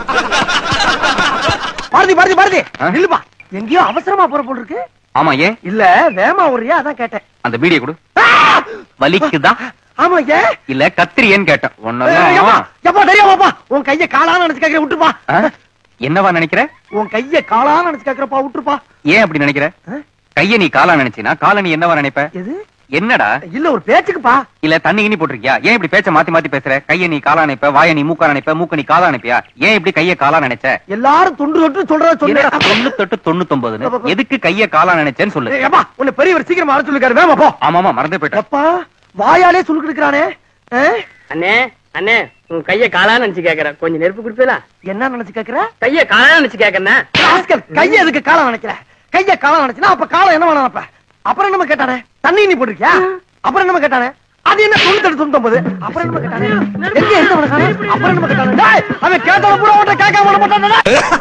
பாரதி பாரதி பாரதி ஆ? நில்லுப்பா எங்கேயோ அவசரமா போற போல் இருக்கு ஆமா ஏன் இல்ல வேமா ஒரியா அதான் கேட்டேன் அந்த பீடியை கொடு ஆ! வலிக்குதா ஆமா ஏன் இல்ல கத்திரியேன்னு கேட்டேன் ஏய், எப்பா, ஒன்னதான் எப்பா தெரியாமாப்பா உன் கைய காலான்னு நினைச்சு கேக்குற விட்டுப்பா ஆ? என்னவா நினைக்கிற உன் கைய காலான்னு நினைச்சு கேக்குறப்பா விட்டுருப்பா ஏன் அப்படி நினைக்கிற ஆ? கைய நீ காலா நினைச்சினா காலை நீ என்னவா நினைப்ப எது என்னடா இல்ல ஒரு பேச்சுக்குப்பா இல்ல தண்ணி கிண்ணி போட்டிருக்கியா ஏன் இப்படி பேச்ச மாத்தி மாத்தி பேசுற கைய நீ காலா நினைப்ப வாய நீ மூக்கா நினைப்ப மூக்க நீ காலா நினைப்பியா ஏன் இப்படி கைய காலா நினைச்ச எல்லாரும் தொண்டு தொட்டு சொல்றத சொல்லு என்னடா தொண்ணூத்தெட்டு தொண்ணூத்தொன்பதுன்னு எதுக்கு கைய காலா நினைச்சேன்னு சொல்லு ஏய், எப்பா உன்னை பெரியவர் சீக்கிரமா வர சொல்லிருக்காரு வேமா போ ஆமாமா மறந்தே போயிட்டேன் எப்பா வாயாலே சொல்லிட்டு இருக்கிறானே அண்ணே அண்ணே உன் கைய காலான்னு நினைச்சு கேக்குறேன் கொஞ்சம் நெருப்பு குடுப்பீங்களா என்ன நினைச்சு கேக்குற கைய காலான்னு நினைச்சு கேக்குறேன் ராஸ்கல், கைய எதுக்கு காலம் நினைக்கிற கைய காலம் நினைச்சுனா அப்ப காலம் என்ன வேணும் நினைப்ப அப்புறம் என்ன கேட்டானே தண்ணி நீ போட்டிருக்கியா அப்புறம் என்ன கேட்டானே அது என்ன தொண்ணூத்தி தொண்ணூத்தி அப்புறம் என்ன கேட்டானே எங்க எந்த அப்புறம் என்ன கேட்டானே டேய், அவன் கேட்டவன் பூரா உன்கிட்ட கேட்காம விட மாட்டானே